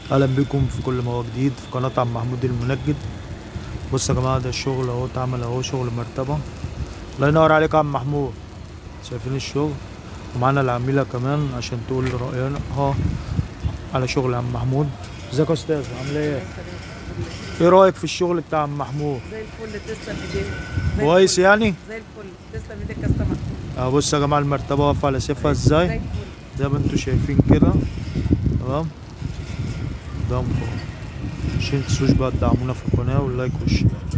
اهلا بكم في كل ما هو جديد في قناة عم محمود المنجد بصوا يا جماعة ده الشغل اهو اتعمل اهو شغل مرتبة الله ينور عليك يا عم محمود شايفين الشغل ومعانا العميلة كمان عشان تقول رأيها على شغل عم محمود ازيك يا استاذ عاملة ايه؟ ايه رأيك في الشغل بتاع عم محمود؟ زي الفل تسلم ايديك زي كويس الفل. يعني؟ زي الفل تسلم ايدك يا سمك اه بصوا يا جماعة المرتبة واقفة على سيفها زي ازاي الفل زي ما انتوا شايفين كده تمام قدامكم عشان متنسوش بقى تدعمونا في القناة واللايك والشير